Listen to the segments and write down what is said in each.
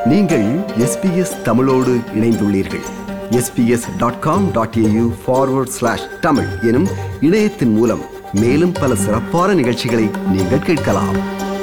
நீங்கள் எஸ்பிஎஸ் தமிழோடு இணைந்துள்ளீர்கள் SBS dot com dot AU forward slash Tamil எனும் இணையத்தின் மூலம் மேலும் பல சிறப்பான நிகழ்ச்சிகளை நீங்கள் கேட்கலாம்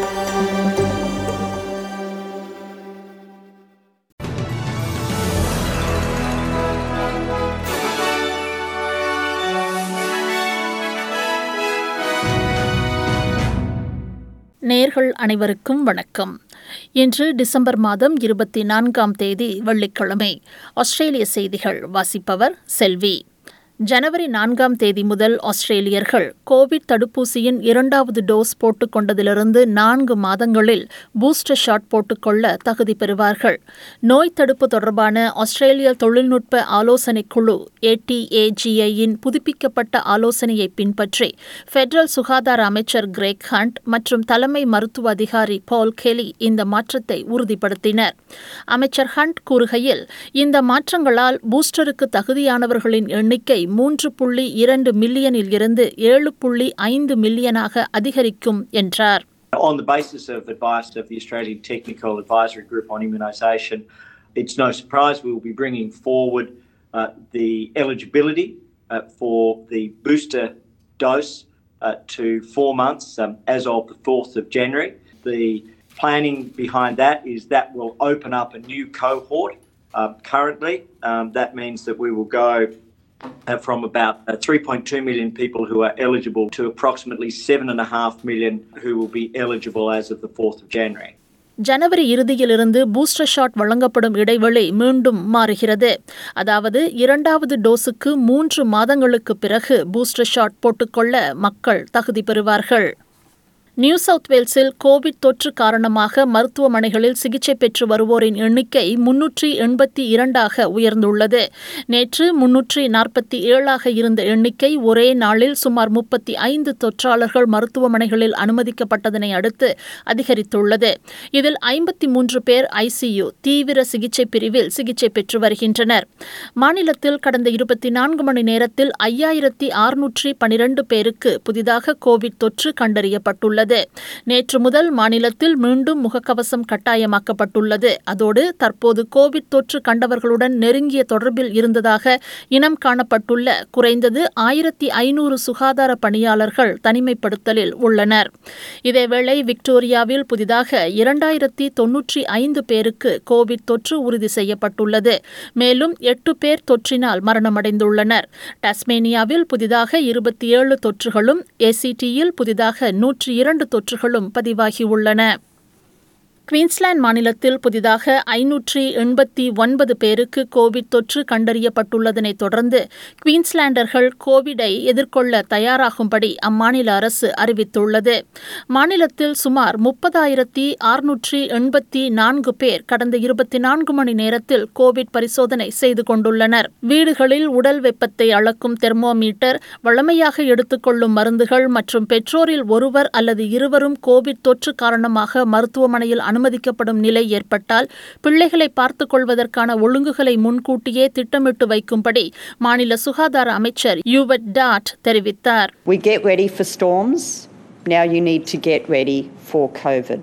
நேர்கள் அனைவருக்கும் வணக்கம் இன்று டிசம்பர் மாதம் இருபத்தி நான்காம் தேதி வெள்ளிக்கிழமை ஆஸ்திரேலிய செய்திகள் வாசிப்பவர் செல்வி ஜனவரி நான்காம் தேதி முதல் ஆஸ்திரேலியர்கள் கோவிட் தடுப்பூசியின் இரண்டாவது டோஸ் போட்டுக் கொண்டதிலிருந்து நான்கு மாதங்களில் பூஸ்டர் ஷாட் போட்டுக்கொள்ள தகுதி பெறுவார்கள் நோய் தடுப்பு தொடர்பான ஆஸ்திரேலிய தொழில்நுட்ப ஆலோசனைக் குழு ஏடிஏஜிஐயின் புதுப்பிக்கப்பட்ட ஆலோசனையை பின்பற்றி ஃபெடரல் சுகாதார அமைச்சர் கிரேக் ஹண்ட் மற்றும் தலைமை மருத்துவ அதிகாரி பால் கெலி இந்த மாற்றத்தை உறுதிப்படுத்தினர் அமைச்சர் ஹண்ட் கூறுகையில் இந்த மாற்றங்களால் பூஸ்டருக்கு தகுதியானவர்களின் எண்ணிக்கை மூன்று புள்ளி இரண்டு மில்லியனில் இருந்து ஏழு புள்ளி ஐந்து மில்லியனாக அதிகரிக்கும் என்றார் On the basis of advice of the Australian Technical Advisory Group on Immunisation, it's no surprise we will be bringing forward uh, the eligibility uh, for the booster dose uh, to four months um, as of the 4th of January. The planning behind that is that will open up a new cohort. Uh, currently, um, that means that we will go uh, from about uh, 3.2 million people who are eligible to approximately 7.5 million who will be eligible as of the 4th of January. ஜனவரி இறுதியிலிருந்து booster shot வழங்கப்படும் இடைவெளி மீண்டும் மாறுகிறது அதாவது இரண்டாவது டோஸுக்கு மூன்று மாதங்களுக்கு பிறகு பூஸ்டர் ஷாட் போட்டுக்கொள்ள மக்கள் தகுதி பெறுவார்கள் நியூ சவுத் வேல்ஸில் கோவிட் தொற்று காரணமாக மருத்துவமனைகளில் சிகிச்சை பெற்று வருவோரின் எண்ணிக்கை முன்னூற்றி எண்பத்தி இரண்டாக உயர்ந்துள்ளது நேற்று முன்னூற்றி நாற்பத்தி ஏழாக இருந்த எண்ணிக்கை ஒரே நாளில் சுமார் முப்பத்தி ஐந்து தொற்றாளர்கள் மருத்துவமனைகளில் அனுமதிக்கப்பட்டதனை அடுத்து அதிகரித்துள்ளது இதில் ஐம்பத்தி மூன்று பேர் ஐசியு தீவிர சிகிச்சை பிரிவில் சிகிச்சை பெற்று வருகின்றனர் மாநிலத்தில் கடந்த இருபத்தி நான்கு மணி நேரத்தில் ஐயாயிரத்தி அறுநூற்றி பனிரெண்டு பேருக்கு புதிதாக கோவிட் தொற்று கண்டறியப்பட்டுள்ளது நேற்று முதல் மாநிலத்தில் மீண்டும் முகக்கவசம் கட்டாயமாக்கப்பட்டுள்ளது அதோடு தற்போது கோவிட் தொற்று கண்டவர்களுடன் நெருங்கிய தொடர்பில் இருந்ததாக இனம் காணப்பட்டுள்ள குறைந்தது ஆயிரத்தி ஐநூறு சுகாதார பணியாளர்கள் தனிமைப்படுத்தலில் உள்ளனர் இதேவேளை விக்டோரியாவில் புதிதாக இரண்டாயிரத்தி தொன்னூற்றி ஐந்து பேருக்கு கோவிட் தொற்று உறுதி செய்யப்பட்டுள்ளது மேலும் எட்டு பேர் தொற்றினால் மரணமடைந்துள்ளனர் டாஸ்மேனியாவில் புதிதாக இருபத்தி ஏழு தொற்றுகளும் ஏசிடியில் புதிதாக நூற்றி இரண்டு தொற்றுகளும் பதிவாகியுள்ளன குவீன்ஸ்லாந்து மாநிலத்தில் புதிதாக ஐநூற்றி எண்பத்தி ஒன்பது பேருக்கு கோவிட் தொற்று கண்டறியப்பட்டுள்ளதனைத் தொடர்ந்து குவீன்ஸ்லாண்டர்கள் கோவிடை எதிர்கொள்ள தயாராகும்படி அம்மாநில அரசு அறிவித்துள்ளது மாநிலத்தில் சுமார் முப்பதாயிரத்தி அறுநூற்றி எண்பத்தி நான்கு பேர் கடந்த இருபத்தி நான்கு மணி நேரத்தில் கோவிட் பரிசோதனை செய்து கொண்டுள்ளனர் வீடுகளில் உடல் வெப்பத்தை அளக்கும் தெர்மோமீட்டர் வழமையாக எடுத்துக்கொள்ளும் மருந்துகள் மற்றும் பெற்றோரில் ஒருவர் அல்லது இருவரும் கோவிட் தொற்று காரணமாக மருத்துவமனையில் அனுமதிக்கப்படும் நிலை ஏற்பட்டால் பிள்ளைகளை பார்த்துக் கொள்வதற்கான ஒழுங்குகளை முன்கூட்டியே திட்டமிட்டு வைக்கும்படி மாநில சுகாதார அமைச்சர் யூவட் டாட் தெரிவித்தார் We get ready for storms. Now you need to get ready for COVID.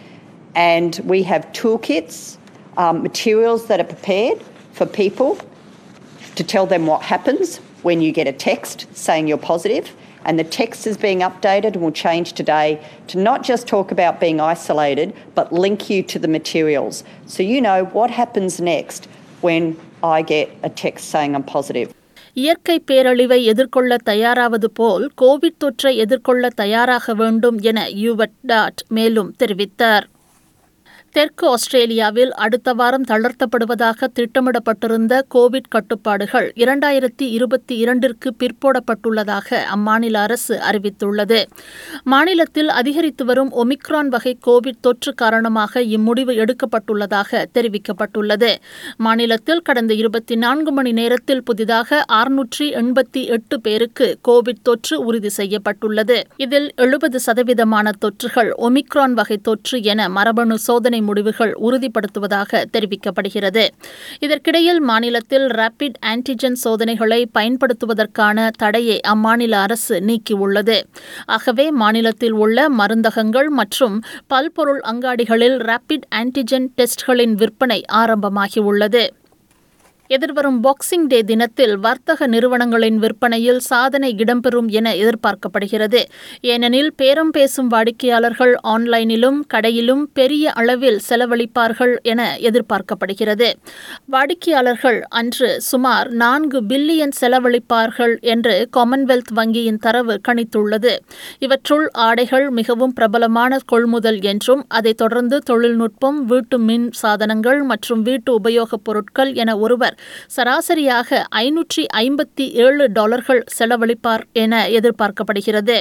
And we have toolkits, um, materials that are prepared for people to tell them what happens when you get a text saying you're positive. And the text is being updated and will change today to not just talk about being isolated, but link you to the materials. So you know what happens next when I get a text saying I'm positive. இயற்கை பேரழிவை எதிர்கொள்ள தயாராவது போல் Covid தொற்றை எதிர்கொள்ள தயாராக வேண்டும் என யூவட் dot மேலும் தெரிவித்தார் தெற்கு ஆஸ்திரேலியாவில் அடுத்த வாரம் தளர்த்தப்படுவதாக திட்டமிடப்பட்டிருந்த கோவிட் கட்டுப்பாடுகள் இரண்டாயிரத்தி இருபத்தி இரண்டிற்கு பிற்போடப்பட்டுள்ளதாக அம்மாநில அரசு அறிவித்துள்ளது மாநிலத்தில் அதிகரித்து வரும் ஒமிக்ரான் வகை கோவிட் தொற்று காரணமாக இம்முடிவு எடுக்கப்பட்டுள்ளதாக தெரிவிக்கப்பட்டுள்ளது மாநிலத்தில் கடந்த இருபத்தி நான்கு மணி நேரத்தில் புதிதாக அறுநூற்றி எண்பத்தி எட்டு பேருக்கு கோவிட் தொற்று உறுதி செய்யப்பட்டுள்ளது இதில் எழுபது சதவீதமான தொற்றுகள் ஒமிக்ரான் வகை தொற்று என மரபணு சோதனை முடிவுகள் உறுதிப்படுத்துவதாக தெரிவிக்கப்படுகிறது இதற்கிடையில் மாநிலத்தில் ரேபிட் ஆன்டிஜென் சோதனைகளை பயன்படுத்துவதற்கான தடையை அம்மாநில அரசு நீக்கியுள்ளது ஆகவே மாநிலத்தில் உள்ள மருந்தகங்கள் மற்றும் பல்பொருள் அங்காடிகளில் ரேபிட் ஆன்டிஜென் டெஸ்ட்களின் விற்பனை ஆரம்பமாகியுள்ளது எதிர்வரும் பாக்ஸிங் டே தினத்தில் வர்த்தக நிறுவனங்களின் விற்பனையில் சாதனை இடம்பெறும் என எதிர்பார்க்கப்படுகிறது ஏனெனில் பேரம் பேசும் வாடிக்கையாளர்கள் ஆன்லைனிலும் கடையிலும் பெரிய அளவில் செலவழிப்பார்கள் என எதிர்பார்க்கப்படுகிறது வாடிக்கையாளர்கள் அன்று சுமார் நான்கு பில்லியன் செலவழிப்பார்கள் என்று காமன்வெல்த் வங்கியின் தரவு கணித்துள்ளது இவற்றுள் ஆடைகள் மிகவும் பிரபலமான கொள்முதல் என்றும் அதைத் தொடர்ந்து தொழில்நுட்பம் வீட்டு மின் சாதனங்கள் மற்றும் வீட்டு உபயோகப் பொருட்கள் என ஒருவர் சராசரியாக ஐநூற்றி ஐம்பத்தி ஏழு டாலர்கள் செலவழிப்பார் என எதிர்பார்க்கப்படுகிறது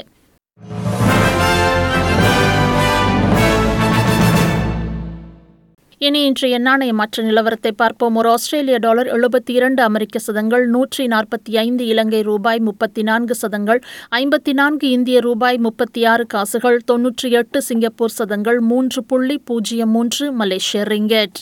இனி இன்றைய நாணய மற்ற நிலவரத்தை பார்ப்போம் ஒரு ஆஸ்திரேலிய டாலர் எழுபத்தி இரண்டு அமெரிக்க சதங்கள் நூற்றி நாற்பத்தி ஐந்து இலங்கை ரூபாய் முப்பத்தி நான்கு சதங்கள் ஐம்பத்தி நான்கு இந்திய ரூபாய் முப்பத்தி ஆறு காசுகள் தொன்னூற்றி எட்டு சிங்கப்பூர் சதங்கள் மூன்று புள்ளி பூஜ்ஜியம் மூன்று மலேசிய ரிங்கெட்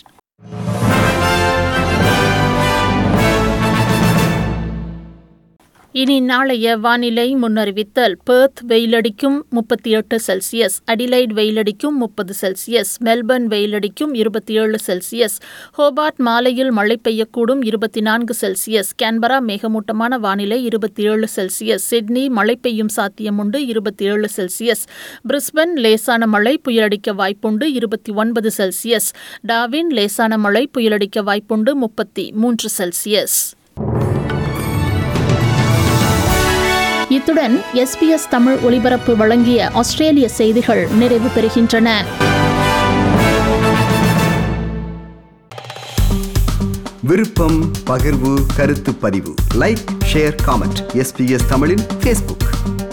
இனி நாளைய வானிலை முன்னறிவித்தல் பெர்த் வெயிலடிக்கும் முப்பத்தி எட்டு செல்சியஸ் அடிலைட் வெயிலடிக்கும் முப்பது செல்சியஸ் மெல்பர்ன் வெயிலடிக்கும் இருபத்தி ஏழு செல்சியஸ் ஹோபார்ட் மாலையில் மழை பெய்யக்கூடும் இருபத்தி நான்கு செல்சியஸ் கேன்பரா மேகமூட்டமான வானிலை இருபத்தி ஏழு செல்சியஸ் சிட்னி மழை பெய்யும் சாத்தியமுண்டு இருபத்தி ஏழு செல்சியஸ் பிரிஸ்பன் லேசான மழை புயலடிக்க வாய்ப்புண்டு இருபத்தி ஒன்பது செல்சியஸ் டாவின் லேசான மழை புயலடிக்க வாய்ப்புண்டு முப்பத்தி மூன்று செல்சியஸ் இத்துடன் எஸ்பிஎஸ் தமிழ் ஒலிபரப்பு வழங்கிய ஆஸ்திரேலிய செய்திகள் நிறைவு பெறுகின்றன விருப்பம் பகிர்வு கருத்து பதிவு லைக் ஷேர் காமெண்ட் எஸ்பிஎஸ் தமிழின் ஃபேஸ்புக்